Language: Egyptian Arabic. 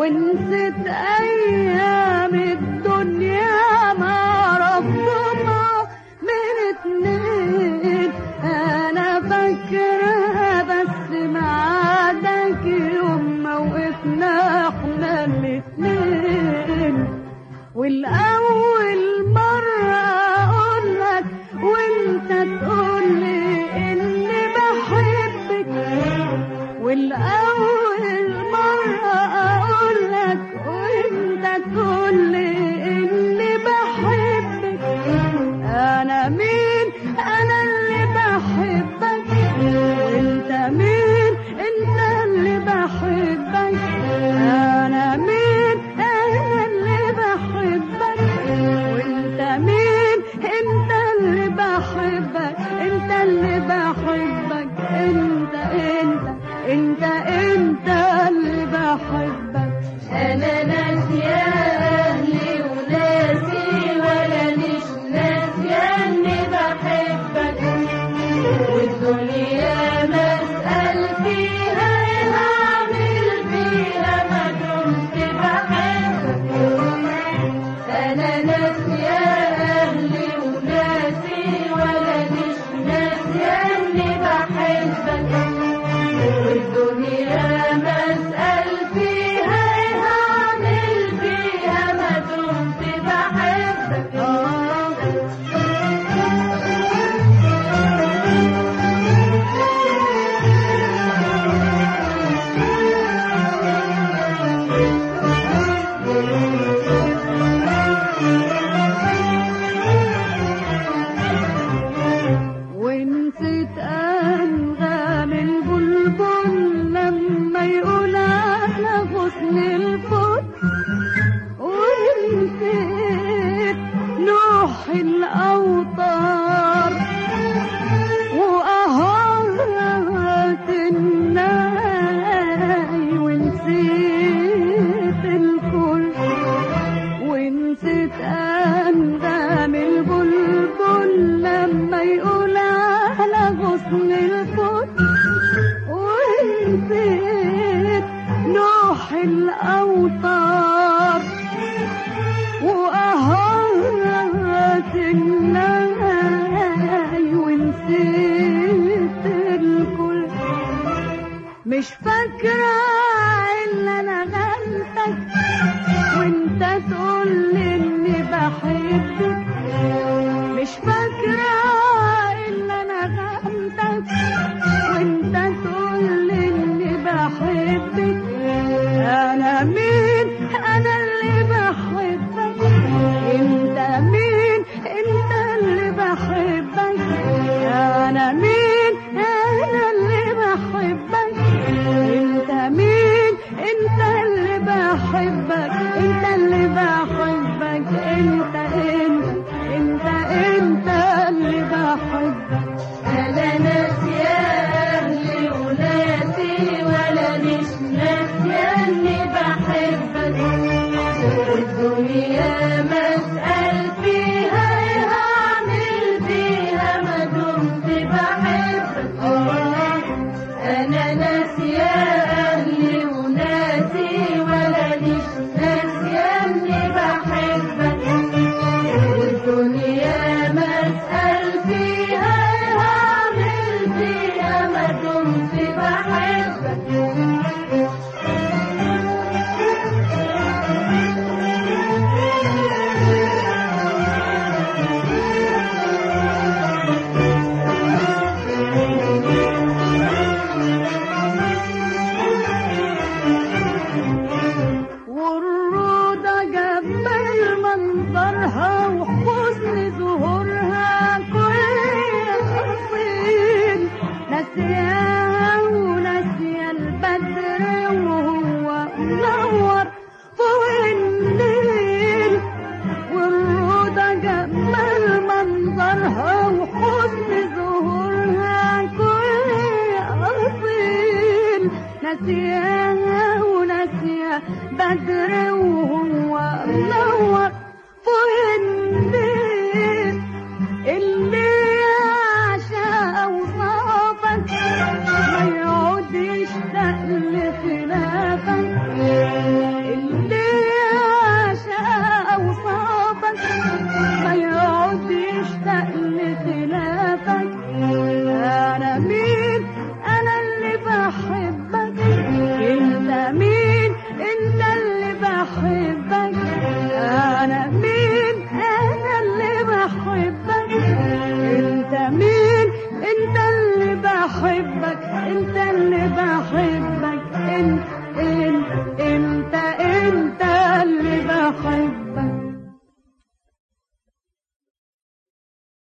ونسيت ايام الدنيا ما ربطنا من اتنين انا فاكرة بس معادك يوم ما وقفنا احنا الاتنين والاول مرة اقول لك وانت تقول لي اني بحبك والاول مرة اقول لك وانت تقول لي اني بحبك انا مين انا اللي بحبك وانت مين انت اللي بحبك انا مين انا اللي بحبك وانت مين انت اللي بحبك انت اللي بحبك انت انت انت انت اللي بحبك انا ناسية اهلي وناسي ولا مش ناسية اني بحبك والدنيا مسأل فيها ايه هعمل فيها ما كنت بحبك انا ناسية اهلي وناسي ولا مش ناسية اني بحبك والدنيا مسأل فيها ايه هعمل فيها ما كنت بحبك ونسيت انغام البلبل لما يقول على غصن الفل ونسيت نوح الاوطار وأهارات الناي ونسيت الكل ونسيت أندام البلبل لما يقول على غصن الفل ونسيت نوح الأوطار وأهارات الناي ونسيت الكل مش فاكرة إلا أنا غلطك وانت تقول لي اني بحبك مش فاكرة إلا أنا غلطك وانت تقول لي اني بحبك أنا مين أنا اللي بحبك انت مين انت اللي بحبك أنا مين أنا اللي بحبك انت مين انت اللي بحبك انت اللي بحبك انت انت انت انت اللي بحبك انا ناسية اهلي وناسي ولا مش ناسية اني بحبك والدنيا مسأل فيها ايه هعمل فيها ما دمت بحبك انا ناسية اهلي وناسي ولا مش ناسية اني بحبك والدنيا مسأل فيها ايه هعمل فيها ما دمت بحبك والروضة جمال منظرها وحسن ظهورها كل أصيل ناسياها وناسية البدر وهو منور فوق النيل والروضة جمال منظرها وحسن ظهورها كل أصيل ناسياها وناسية بدر وهو منور فوق النيل اللي عشا أوصافك ما يعود يشتاق لخلافك انت اللي بحبك